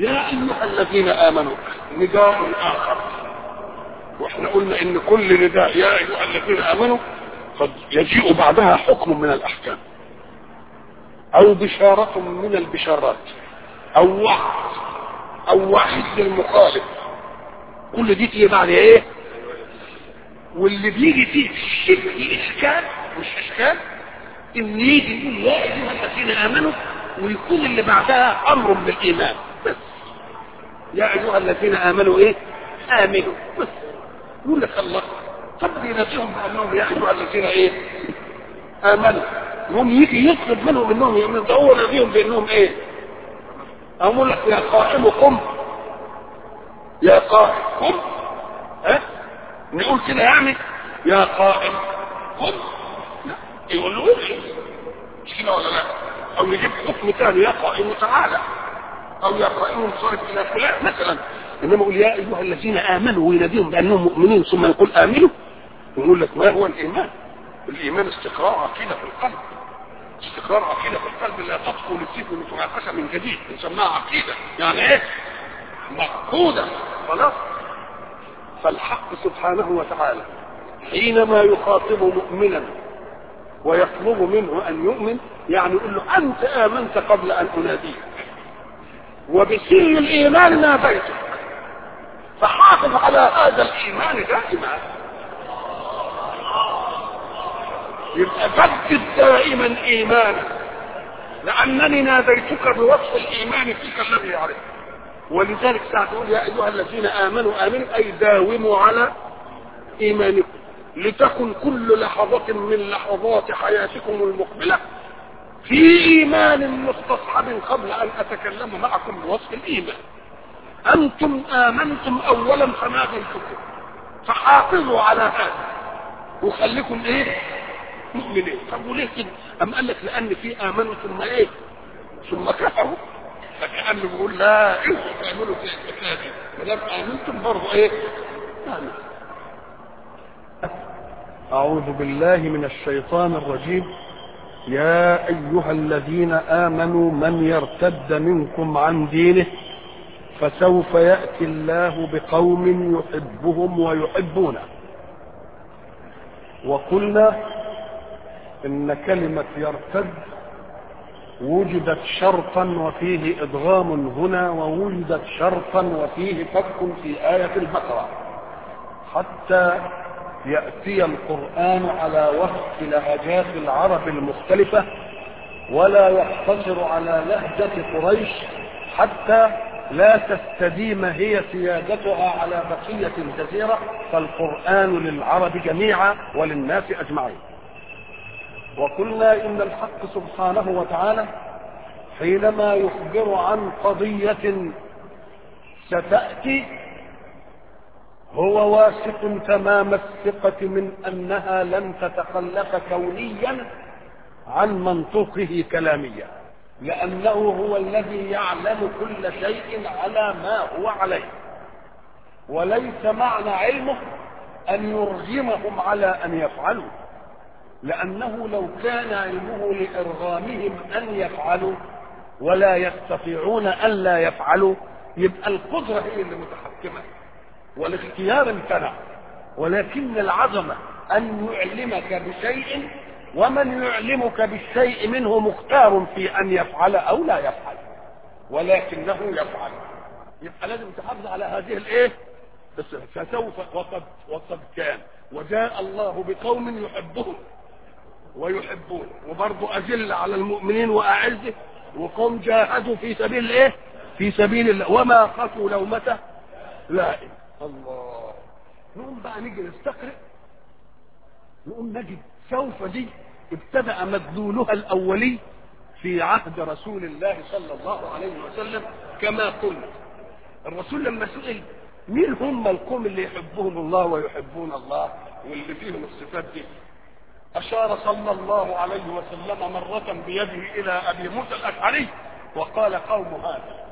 يا ايها الذين امنوا نداء اخر واحنا قلنا ان كل نداء يا ايها الذين امنوا قد يجيء بعدها حكم من الاحكام او بشارة من البشارات او وعد او وعيد للمخالف كل دي تيجي بعد ايه واللي بيجي فيه شبه اشكال مش اشكال ان يجي يقول يا ايها الذين امنوا ويكون اللي بعدها امر بالايمان بس يا ايها الذين امنوا ايه امنوا بس يقول لك الله طب يناديهم بانهم يا ايها الذين ايه امنوا هم يجي يطلب منهم انهم يؤمنوا ده هو ناديهم بانهم ايه اقول لك يا قائم قم يا قائم قم ها أه؟ نقول كده يعني يا قائم قم يقول له ايه مش كده ولا لا او نجيب حكم ثاني يا قائم تعالى او يا قائم انصرف الى فلان مثلا انما يقول يا ايها الذين امنوا ويناديهم بانهم مؤمنين ثم يقول امنوا يقول لك ما هو الايمان الايمان استقرار عقيده في القلب استقرار عقيده في القلب لا تدخل السيف المتناقشه من جديد نسميها عقيده يعني ايه مفقوده خلاص فالحق سبحانه وتعالى حينما يخاطب مؤمنا ويطلب منه ان يؤمن يعني يقول له انت امنت قبل ان اناديك وبسر الايمان ناديتك فحافظ على هذا الايمان دائما يبقى جدد دائما ايمانك لانني ناديتك بوصف الايمان فيك الذي يعرفه ولذلك ساعة تقول يا ايها الذين امنوا امنوا اي داوموا على ايمانكم لتكن كل لحظة من لحظات حياتكم المقبلة في ايمان مستصحب قبل ان اتكلم معكم بوصف الايمان انتم امنتم اولا فما زلتكم فحافظوا على هذا وخليكم ايه مؤمنين طب وليه كده ام قال لك لان في امنوا ثم ايه ثم كفروا فكأنه بيقول لا انتوا تعملوا في الحكايه دي ما دام امنتم برضه ايه آمن. أعوذ بالله من الشيطان الرجيم يا أيها الذين آمنوا من يرتد منكم عن دينه فسوف يأتي الله بقوم يحبهم ويحبونه وقلنا إن كلمة يرتد وجدت شرطا وفيه إدغام هنا ووجدت شرطا وفيه فك في آية البقرة حتى يأتي القرآن على وفق لهجات العرب المختلفة ولا يقتصر على لهجة قريش حتى لا تستديم هي سيادتها على بقية الجزيرة فالقرآن للعرب جميعا وللناس أجمعين وقلنا إن الحق سبحانه وتعالى حينما يخبر عن قضية ستأتي هو واثق تمام الثقة من أنها لن تتخلف كونيا عن منطوقه كلاميا لأنه هو الذي يعلم كل شيء على ما هو عليه وليس معنى علمه أن يرغمهم على أن يفعلوا لأنه لو كان علمه لإرغامهم أن يفعلوا ولا يستطيعون أن لا يفعلوا يبقى القدرة هي اللي متحكمة والاختيار امتنع ولكن العظمة أن يعلمك بشيء ومن يعلمك بالشيء منه مختار في أن يفعل أو لا يفعل ولكنه يفعل يبقى لازم تحافظ على هذه الايه بس فسوف وقد وقد كان وجاء الله بقوم يحبهم ويحبون وبرضه أذل على المؤمنين وأعزه وقوم جاهدوا في سبيل الايه في سبيل الله وما خافوا لومته لائم الله نقوم بقى نيجي نستقرئ نقوم نجد سوف دي ابتدأ مدلولها الأولي في عهد رسول الله صلى الله عليه وسلم كما قلنا الرسول لما سئل مين هم القوم اللي يحبهم الله ويحبون الله واللي فيهم الصفات دي أشار صلى الله عليه وسلم مرة بيده إلى أبي موسى الأشعري وقال قوم هذا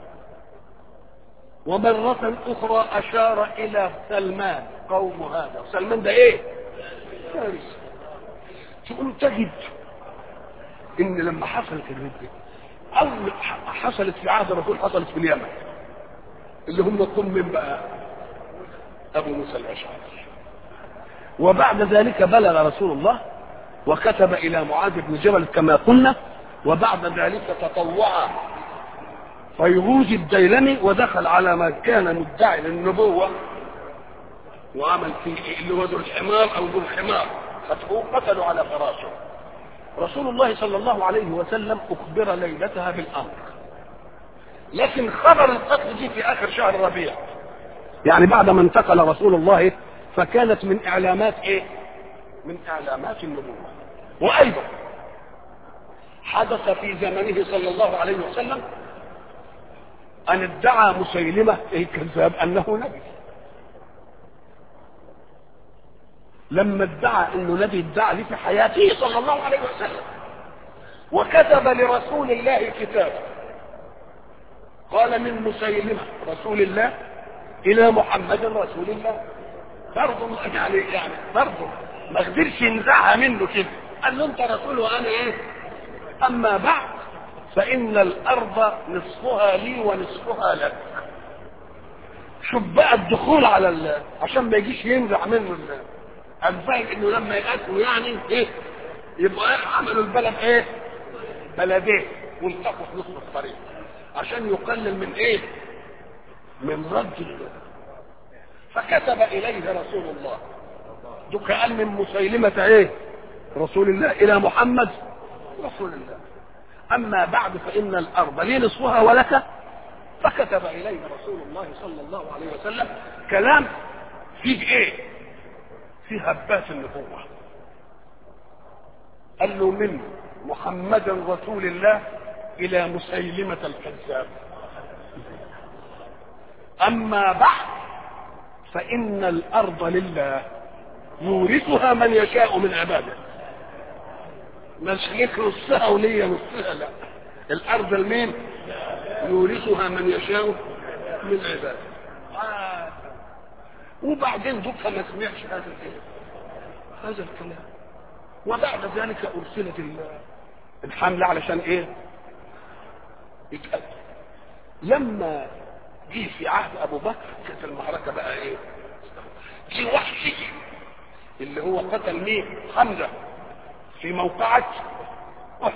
ومرة أخرى أشار إلى سلمان قوم هذا سلمان ده إيه؟ فارس تقول تجد إن لما حصلت الردة أول حصلت في عهد الرسول حصلت في اليمن اللي هم قم من بقى ابو موسى الاشعري وبعد ذلك بلغ رسول الله وكتب الى معاذ بن جبل كما قلنا وبعد ذلك تطوع فيروز الديلمي ودخل على من كان مدعي للنبوه وعمل فيه اللي هو ذو الحمار او ذو الحمار فتحوه قتلوا على فراشه رسول الله صلى الله عليه وسلم اخبر ليلتها بالامر لكن خبر القتل دي في اخر شهر ربيع يعني بعد ما انتقل رسول الله فكانت من اعلامات ايه من اعلامات النبوه وايضا حدث في زمنه صلى الله عليه وسلم ان ادعى مسيلمه الكذاب انه نبي لما ادعى انه نبي ادعى لي في حياته صلى الله عليه وسلم وكتب لرسول الله كتابا قال من مسيلمه رسول الله الى محمد رسول الله برضه يعني يعني برضه ما قدرش ينزعها منه كده قال له انت رسول وانا ايه اما بعد فان الارض نصفها لي ونصفها لك شوف بقى الدخول على ال... عشان ما يجيش ينزع منه ال... انا فاهم انه لما يقاتلوا يعني ايه يبقى إيه؟ عملوا البلد ايه بلدين والتقوا في نص الطريق عشان يقلل من ايه من رد الله فكتب اليه رسول الله دو كان من مسيلمه ايه رسول الله الى محمد رسول الله اما بعد فان الارض لي نصفها ولك فكتب اليه رسول الله صلى الله عليه وسلم كلام فيه ايه فيه هبات النبوه قال له من محمد رسول الله الى مسيلمه الكذاب اما بعد فان الارض لله يورثها من يشاء من عباده مش ليك نصها وليا نصها لا الارض لمين يورثها من يشاء من عباده آه. وبعدين دوكا ما سمعش هذا الكلام هذا الكلام وبعد ذلك ارسلت الحمله علشان ايه يتقدم لما جه في عهد ابو بكر كانت المعركه بقى ايه جه وحشي اللي هو قتل مين حمزه في موقعة أحد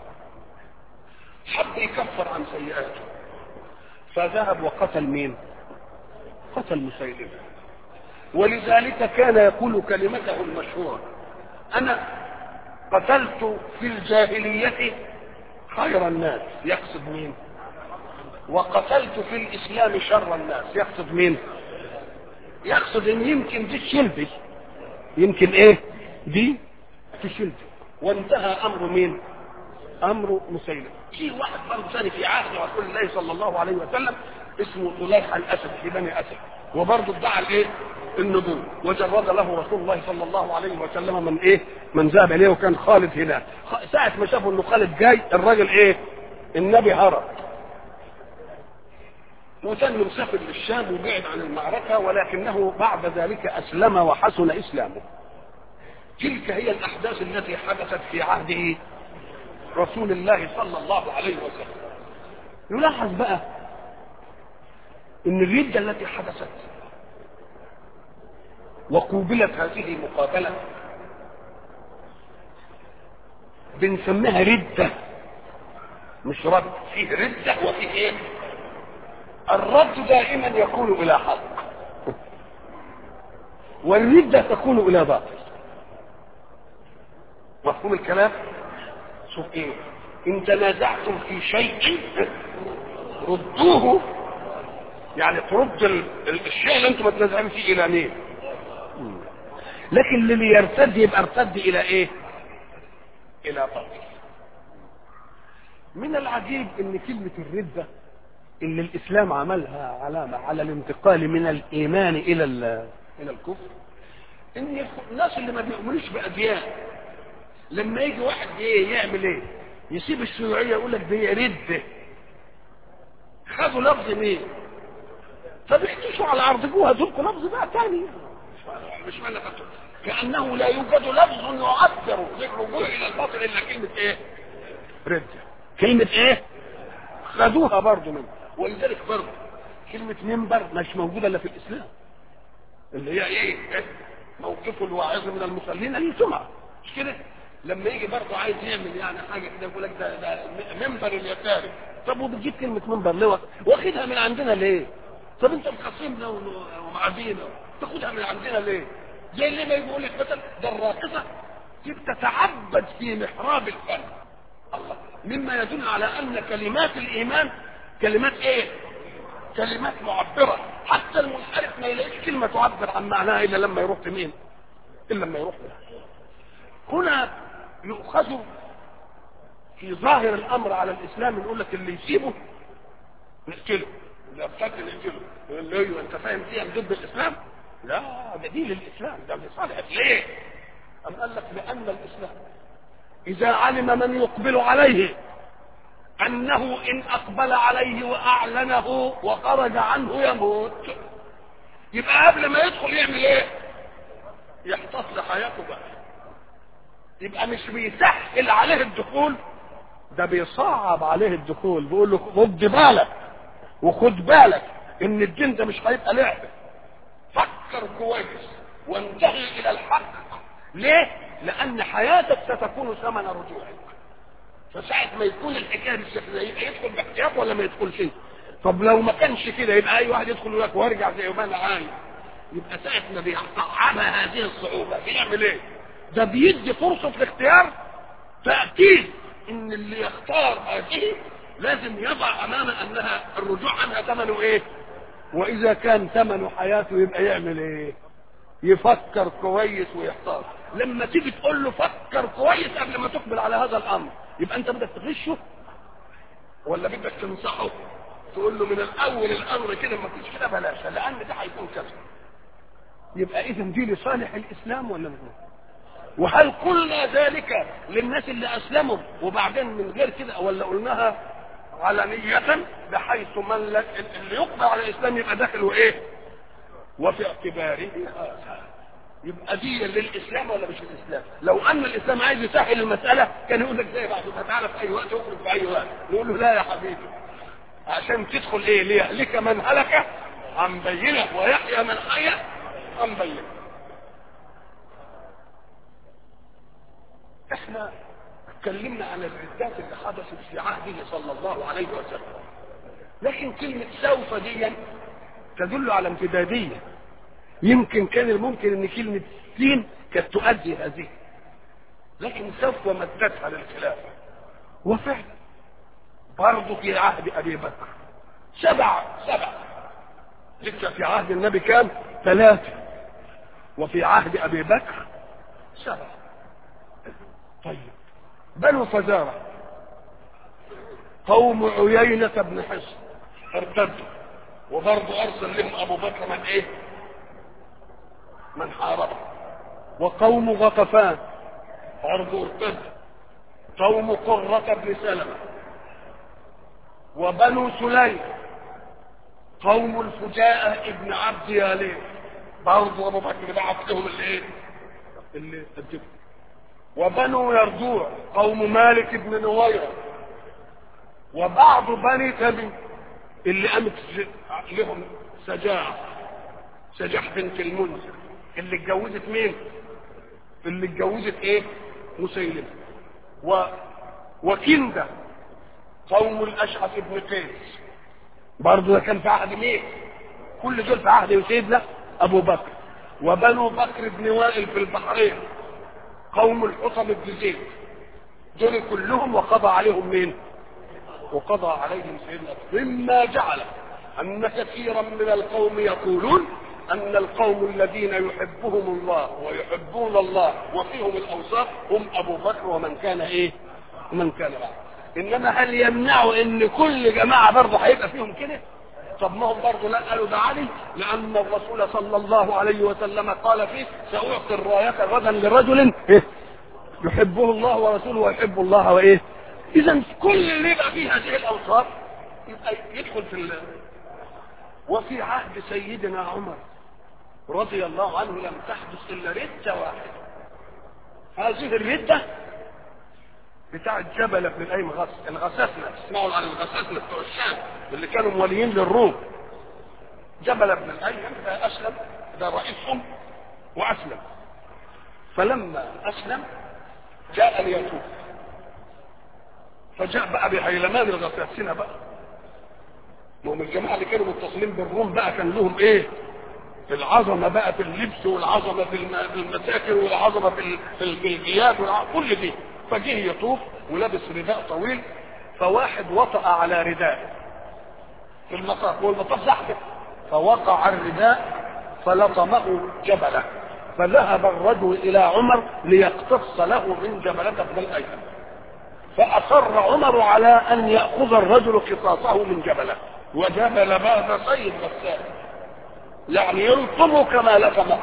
حب يكفر عن سيئاته فذهب وقتل مين قتل مسيلمة ولذلك كان يقول كلمته المشهورة أنا قتلت في الجاهلية خير الناس يقصد مين وقتلت في الإسلام شر الناس يقصد مين يقصد ان يمكن دي تشلبي يمكن ايه دي تشلبي وانتهى امر مين امر مسيلم في واحد برضه ثاني في عهد رسول الله صلى الله عليه وسلم اسمه طليحه الاسد في بني اسد وبرضه ادعى الايه النبوة وجرد له رسول الله صلى الله عليه وسلم من ايه من ذهب اليه وكان خالد هناك ساعة ما شافوا انه خالد جاي الراجل ايه النبي هرب وتم مسافر للشام وبعد عن المعركة ولكنه بعد ذلك أسلم وحسن إسلامه تلك هي الأحداث التي حدثت في عهده رسول الله صلى الله عليه وسلم يلاحظ بقى ان الردة التي حدثت وقوبلت هذه المقابلة بنسميها ردة مش رد فيه ردة وفيه ايه الرد دائما يكون الى حق والردة تكون الى باطل مفهوم الكلام شوف ايه ان تنازعتم في شيء ردوه يعني ترد ال- ال- الشيء اللي انتم متنازعين فيه الى مين لكن اللي يرتد يبقى ارتد الى ايه الى باطل من العجيب ان كلمة الردة اللي الاسلام عملها علامة على الانتقال من الايمان الى ال- الى الكفر ان الناس اللي ما بيؤمنوش باديان لما يجي واحد ايه يعمل ايه يسيب الشيوعية يقول لك دي ردة خدوا لفظ مين فبيحتشوا على عرض جوه هاتوا لفظ بقى تاني مش معنى خدوا كأنه لا يوجد لفظ يعبر للرجوع إلى الباطل إلا كلمة إيه؟ ردة كلمة إيه؟ خدوها برضه منه ولذلك برضه كلمة منبر مش موجودة الا في الاسلام اللي هي ايه إيه؟ موقف الواعظ من المصلين الجمعة مش كده لما يجي برضه عايز يعمل يعني حاجة كده يقول لك ده ده منبر اليساري طب وبتجيب كلمة منبر ليه واخدها من عندنا ليه طب انت مخصمنا ومعادينا تاخدها من عندنا ليه زي اللي ما يقول لك مثلا ده الراقصة تتعبد في محراب الفن الله مما يدل على ان كلمات الايمان كلمات ايه كلمات معبرة حتى المنحرف ما يلاقيش كلمة تعبر عن معناها الا لما يروح لمين الا لما يروح لها هنا يؤخذ في ظاهر الامر على الاسلام نقول لك اللي يسيبه نقتله ده قتل نقتله يقول له ايوه انت فاهم دي ضد الاسلام لا ده دين الاسلام ده لصالح ليه ام قال لك لان الاسلام اذا علم من يقبل عليه انه ان اقبل عليه واعلنه وخرج عنه يموت يبقى قبل ما يدخل يعمل ايه يحتفظ لحياته بقى يبقى مش بيسهل عليه الدخول ده بيصعب عليه الدخول بيقول له خد بالك وخد بالك ان الدين ده مش هيبقى لعبه فكر كويس وانتهي الى الحق ليه لان حياتك ستكون ثمن رجوعك فساعة ما يكون الحكايه بالشكل ده يبقى يدخل باحتياط ولا ما يدخلش طب لو ما كانش كده يبقى اي واحد يدخل يقول لك وارجع زي ما انا عايز يبقى ساعة ما بيصعبها هذه الصعوبة بيعمل ايه؟ ده بيدي فرصة في الاختيار تأكيد ان اللي يختار هذه لازم يضع امامه انها الرجوع عنها ثمنه ايه؟ واذا كان ثمنه حياته يبقى يعمل ايه؟ يفكر كويس ويختار لما تيجي تقول له فكر كويس قبل ما تقبل على هذا الامر يبقى انت بدك تغشه ولا بدك تنصحه تقول له من الاول الامر كده ما فيش كده بلاش لان ده هيكون كذا يبقى اذا دي لصالح الاسلام ولا مش وهل قلنا ذلك للناس اللي اسلموا وبعدين من غير كده ولا قلناها علنية بحيث من لك اللي يقبل على الاسلام يبقى داخل وايه وفي اعتباره هذا يبقى دي للاسلام ولا مش للاسلام لو ان الاسلام عايز يسهل المساله كان يقول لك زي بعض تعالى في اي وقت يخرج في اي وقت نقول له لا يا حبيبي عشان تدخل ايه ليهلك من هلك عن بينه ويحيى من حي عن بينه احنا اتكلمنا عن الردات اللي حدثت في عهده صلى الله عليه وسلم لكن كلمة سوف دي تدل على امتدادية يمكن كان الممكن ان كلمة سين كانت تؤدي هذه لكن سوف مدتها للخلافة وفعلا برضه في عهد ابي بكر سبع سبع لسه في عهد النبي كان ثلاثة وفي عهد ابي بكر سبع طيب بنو فزارة قوم عيينة بن حصن ارتدوا وبرضه ارسل لهم ابو بكر من ايه من حاربه وقوم غطفان برضه ارتد قوم قرة بن سلمة وبنو سليم قوم الفجاءة ابن عبد يالين برضه ابو بكر بعت لهم الايه اللي ادبوا وبنو يرجوع قوم مالك بن نويرة وبعض بني تميم اللي قامت لهم سجاع سجاح بنت المنذر اللي اتجوزت مين اللي اتجوزت ايه مسيلمة و... وكندة قوم الاشعث بن قيس برضه ده كان في عهد مين كل دول في عهد سيدنا ابو بكر وبنو بكر بن وائل في البحرين قوم الحطب بن زيد دول كلهم وقضى عليهم مين وقضى عليهم سيدنا مما جعل ان كثيرا من القوم يقولون ان القوم الذين يحبهم الله ويحبون الله وفيهم الاوصاف هم ابو بكر ومن كان ايه ومن كان بعد انما هل يمنعوا ان كل جماعه برضه هيبقى فيهم كده طب ما هم برضه لا قالوا ده علي لان الرسول صلى الله عليه وسلم قال فيه ساعطي الرايه غدا لرجل إيه؟ يحبه الله ورسوله ويحب الله وايه اذا كل اللي يبقى فيه هذه الاوصاف يبقى يدخل في الله وفي عهد سيدنا عمر رضي الله عنه لم تحدث الا رده واحده هذه الرده بتاع الجبل بن الايم غس الغساسنه تسمعوا عن الغساسنه بتوع الشام اللي كانوا مواليين للروم جبل بن الايهم ده اسلم ده رئيسهم واسلم فلما اسلم جاء ليتوب فجاء بقى بهيلمان الغساسنه بقى وهم الجماعه اللي كانوا متصلين بالروم بقى كان لهم ايه العظمه بقى في اللبس والعظمه في الم- في المساكن والعظمه في ال- في ال- في الجياد والع- كل دي فجه يطوف ولابس رداء طويل فواحد وطأ على رداء في المطاف والمطاف زحمه فوقع الرداء فلطمه جبله فذهب الرجل الى عمر ليقتص له من جبلة بن الايهم فاصر عمر على ان ياخذ الرجل قصاصه من جبله وجبل بعد سيد غسان يعني يلطمه كما لطمه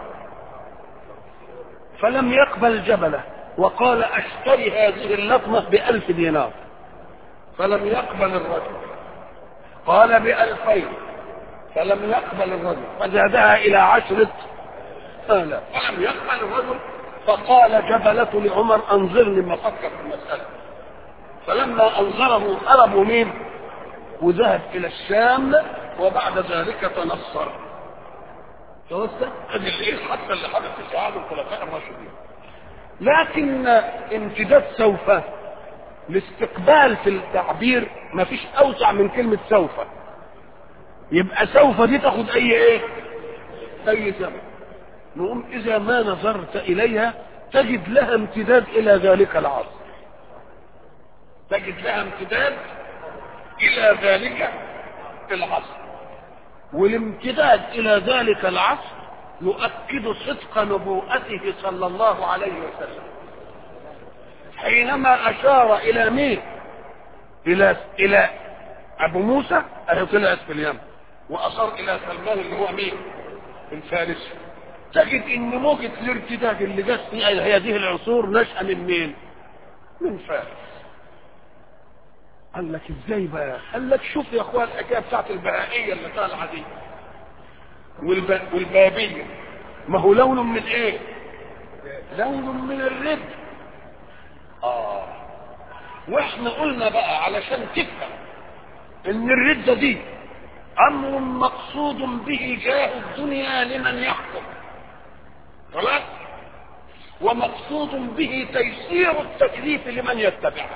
فلم يقبل جبله وقال اشتري هذه اللطمه بألف دينار فلم يقبل الرجل قال بألفين فلم يقبل الرجل فزادها إلى عشرة آلاف فلم يقبل الرجل فقال جبلة لعمر أنظرني ما أفكر في المسألة فلما أنظره هربوا مين وذهب إلى الشام وبعد ذلك تنصر توسع ادي الايه حتى اللي حدث في سعاد الخلفاء الراشدين لكن امتداد سوف الاستقبال في التعبير ما فيش اوسع من كلمة سوف يبقى سوف دي تاخد اي ايه اي زمن نقوم اذا ما نظرت اليها تجد لها امتداد الى ذلك العصر تجد لها امتداد الى ذلك العصر والامتداد الى ذلك العصر يؤكد صدق نبوءته صلى الله عليه وسلم حينما اشار الى مين الى الى ابو موسى اهي طلعت في اليمن واشار الى سلمان اللي هو مين الفارسي تجد ان موجة الارتداد اللي جت في هذه العصور نشأة من مين من فارس قال لك ازاي بقى قال لك شوف يا اخوان الحكايه بتاعت البهائيه اللي طالعه دي والب... والبابيه ما هو لون من ايه لون من الرد اه واحنا قلنا بقى علشان تفهم ان الردة دي امر مقصود به جاه الدنيا لمن يحكم خلاص ومقصود به تيسير التكليف لمن يتبعه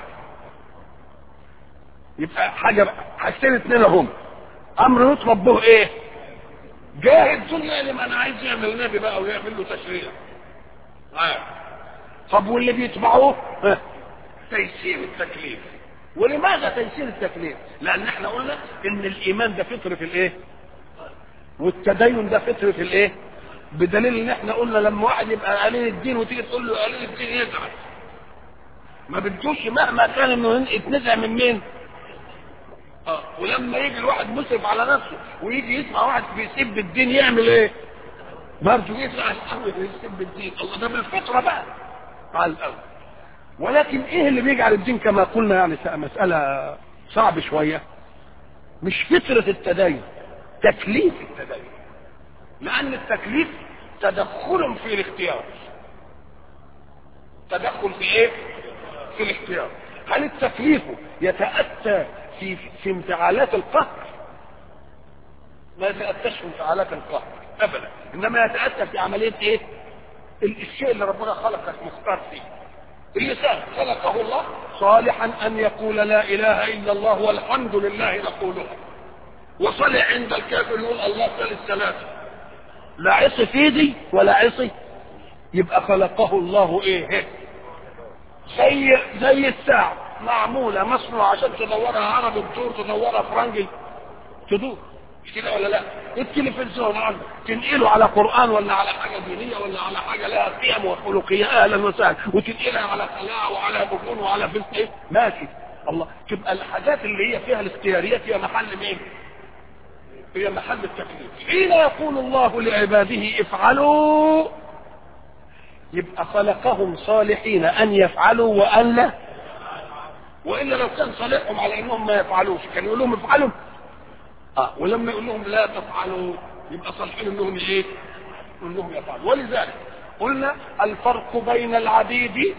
يبقى حاجه بقى حاجتين اتنين اهم امر يطلب به ايه جاه الدنيا لمن عايز يعمل نبي بقى ويعمل له تشريع عارف طب واللي بيتبعوه ها، تيسير التكليف ولماذا تيسير التكليف لان احنا قلنا ان الايمان ده فطر في الايه والتدين ده فطر في الايه بدليل ان احنا قلنا لما واحد يبقى قليل الدين وتيجي تقول له قليل الدين يزعل ما بدوش مهما كان انه يتنزع من مين اه ولما يجي الواحد مسرف على نفسه ويجي يسمع واحد بيسب الدين يعمل ايه برضه يسمع الاول يسب الدين الله ده بالفطره بقى على الاول ولكن ايه اللي بيجعل الدين كما قلنا يعني مساله صعب شويه مش فطره التدين تكليف التدين لان التكليف تدخل في الاختيار تدخل في ايه في الاختيار هل التكليف يتاتى في في انفعالات القهر ما يتاتاش في انفعالات القهر ابدا انما يتاتى في عمليه ايه الشيء اللي ربنا خلقك مختار فيه اللسان خلقه الله صالحا ان يقول لا اله الا الله والحمد لله نقولها وصلح عند الكافر يقول الله ثالث ثلاثه لا عصي في ايدي ولا عصي يبقى خلقه الله ايه زي زي الساعه معموله مصنوعه عشان تدورها عربي تدور تدورها فرنجي تدور مش كده ولا لا التلفزيون عندك تنقله على قران ولا على حاجه دينيه ولا على حاجه لها قيم وخلقيه اهلا وسهلا وتنقلها على قناع وعلى بكون وعلى فلس ايه ماشي الله تبقى الحاجات اللي هي فيها الاختياريات هي محل مين هي محل التكليف حين يقول الله لعباده افعلوا يبقى خلقهم صالحين ان يفعلوا وان لا والا لو كان صالحهم على انهم ما يفعلوش كان يقول لهم افعلوا اه ولما يقول لهم لا تفعلوا يبقى صالحين انهم ايه انهم يفعلوا ولذلك قلنا الفرق بين العبيد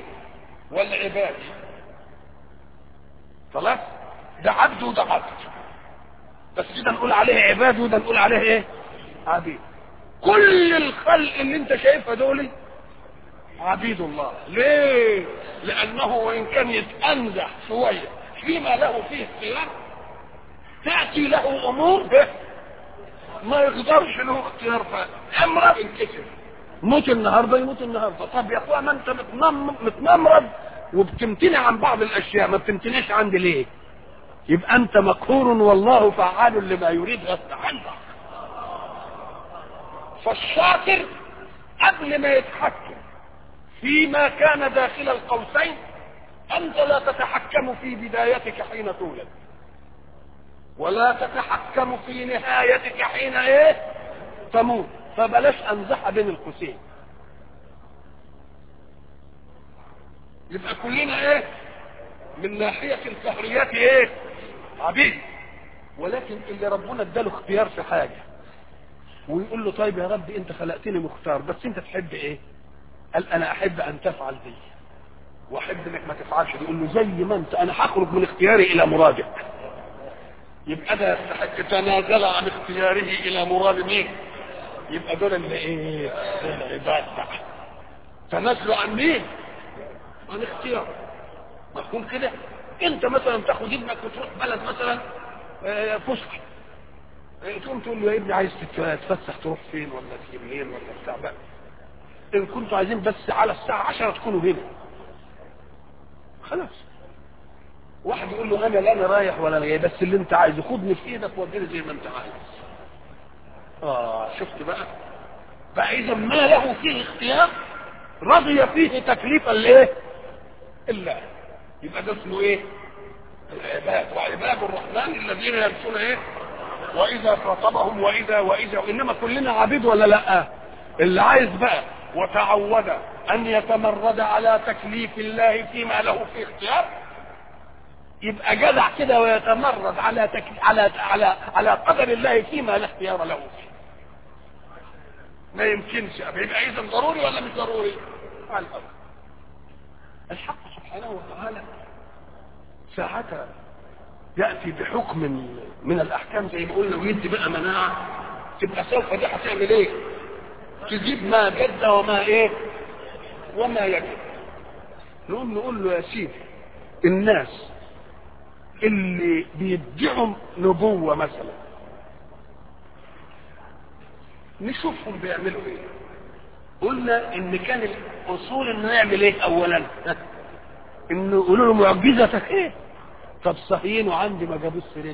والعباد خلاص ده عبد وده عبد بس ده نقول عليه عباد وده نقول عليه ايه عبيد كل الخلق اللي انت شايفها دول عبيد الله ليه لانه وان كان يتأنزح شوية فيما له فيه اختيار تأتي له امور ما يقدرش له اختيار فامرض ينكسر موت النهارده يموت النهارده طب يا اخويا ما انت متنم- متنمرض وبتمتنع عن بعض الاشياء ما بتمتنعش عندي ليه يبقى انت مقهور والله فعال لما يريد غصب عنك فالشاطر قبل ما يتحكم فيما كان داخل القوسين انت لا تتحكم في بدايتك حين تولد ولا تتحكم في نهايتك حين ايه تموت فبلاش انزح بين القوسين يبقى كلنا ايه من ناحية الفهريات ايه عبيد ولكن اللي ربنا اداله اختيار في حاجة ويقول له طيب يا رب انت خلقتني مختار بس انت تحب ايه قال انا احب ان تفعل دي واحب انك ما تفعلش دي يقول له زي ما انت انا هخرج من اختياري الى مرادك يبقى ده يستحق تنازل عن اختياره الى مراد مين يبقى دول اللي ايه دول العباد بقى تنازلوا عن مين عن اختيار مفهوم كده انت مثلا تاخد ابنك وتروح بلد مثلا آه، فسح آه، تقوم تقول له يا ابني عايز تت- تتفسح تروح فين ولا تيجي منين ولا بتاع بقى ان كنتوا عايزين بس على الساعه 10 تكونوا هنا خلاص واحد يقول له انا لا انا رايح ولا انا جاي بس اللي انت عايزه خدني في ايدك وديني زي ما انت عايز اه شفت بقى فاذا ما له فيه اختيار رضي فيه تكليفا لايه الله يبقى ده اسمه ايه العباد وعباد الرحمن الذين يمشون ايه واذا خاطبهم واذا واذا انما كلنا عبيد ولا لا اللي عايز بقى وتعود ان يتمرد على تكليف الله فيما له في اختيار يبقى جدع كده ويتمرد على تك... على على على قدر الله فيما لا اختيار له فيه ما يمكنش يبقى اذا ضروري ولا مش ضروري على الأرض. الحق سبحانه وتعالى ساعتها ياتي بحكم من الاحكام زي ما قلنا ويدي بقى مناعه تبقى سوف دي هتعمل ايه؟ تجيب ما جد وما ايه؟ وما يجد نقوم نقول له يا سيدي الناس اللي بيدعوا نبوة مثلا نشوفهم بيعملوا ايه قلنا ان كان الاصول انه يعمل ايه اولا انه يقولوا له معجزتك ايه طب صهيين وعندي ما جابوش سيرتك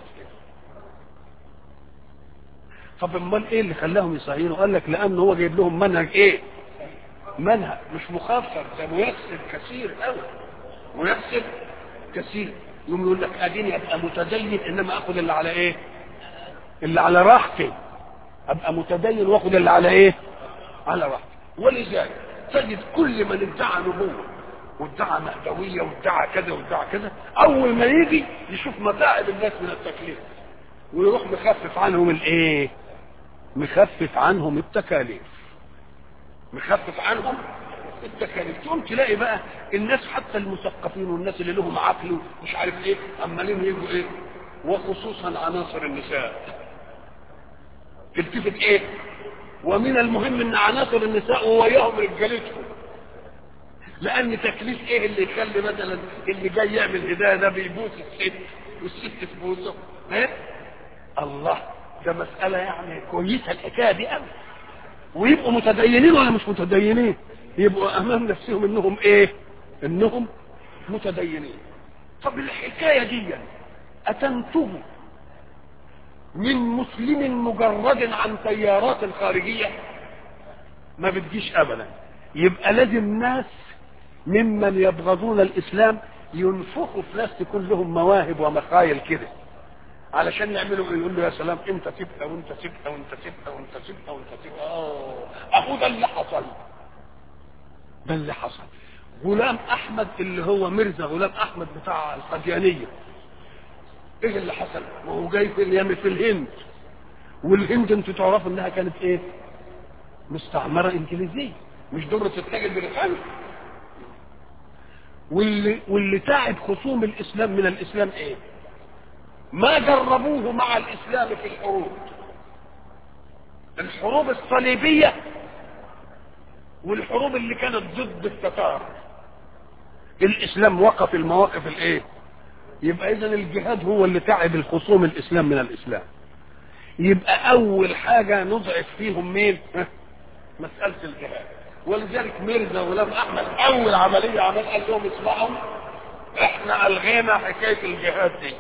طب امال ايه اللي خلاهم يصهينوا قال لك لان هو جايب لهم منهج ايه منهج مش مخفف ده ميسر كثير قوي ميسر كثير يوم يقول لك اديني ابقى متدين انما اخذ اللي على ايه اللي على راحتي ابقى متدين واخد اللي على ايه على راحتي ولذلك تجد كل من ادعى نبوه وادعى مهدويه وادعى كذا وادعى كذا اول ما يجي يشوف متاعب الناس من التكليف ويروح مخفف عنهم الايه مخفف عنهم التكاليف مخفف عنهم التكاليف تقوم تلاقي بقى الناس حتى المثقفين والناس اللي لهم عقل ومش عارف ايه عمالين يجوا ايه وخصوصا عناصر النساء تلتفت ايه ومن المهم ان عناصر النساء ووياهم رجالتهم لان تكليف ايه اللي يخلي مثلا اللي جاي يعمل هدايه ده بيبوس الست والست تبوسه ايه الله ده مساله يعني كويسه الحكايه دي قوي ويبقوا متدينين ولا مش متدينين يبقوا امام نفسهم انهم ايه انهم متدينين طب الحكايه دي اتنتج من مسلم مجرد عن تيارات خارجيه ما بتجيش ابدا يبقى لازم ناس ممن يبغضون الاسلام ينفخوا في ناس تكون لهم مواهب ومخايل كده علشان يعملوا ايه يقول له يا سلام انت تبقى وانت تبقى وانت تبقى وانت تبقى وانت تبقى اه اهو ده اللي حصل ده اللي حصل غلام احمد اللي هو مرزا غلام احمد بتاع القديانيه ايه اللي حصل ما هو جاي في اليمن في الهند والهند انتوا تعرفوا انها كانت ايه مستعمره انجليزيه مش دره التاج البريطاني واللي واللي تعب خصوم الاسلام من الاسلام ايه ما جربوه مع الاسلام في الحروب الحروب الصليبيه والحروب اللي كانت ضد التتار الاسلام وقف المواقف الايه يبقى اذا الجهاد هو اللي تعب الخصوم الاسلام من الاسلام يبقى اول حاجه نضعف فيهم مين ها؟ مساله الجهاد ولذلك ميرزا غلام احمد اول عمليه عمل قال لهم اسمعوا احنا الغينا حكايه الجهاد دي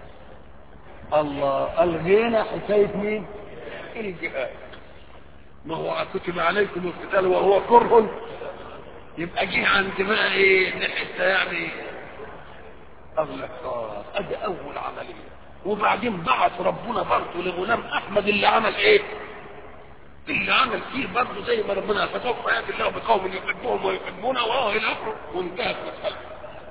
الله الغينا حكايه مين الجهاد ما هو كتب عليكم القتال وهو كره يبقى جه عند بقى ايه دي حته يعني الله خلاص ادي اول عمليه وبعدين بعث ربنا برضه لغلام احمد اللي عمل ايه اللي عمل فيه برضه زي ما ربنا فسوف ياتي الله بقوم يحبهم ويحبونه وهو الى اخره وانتهت مسألته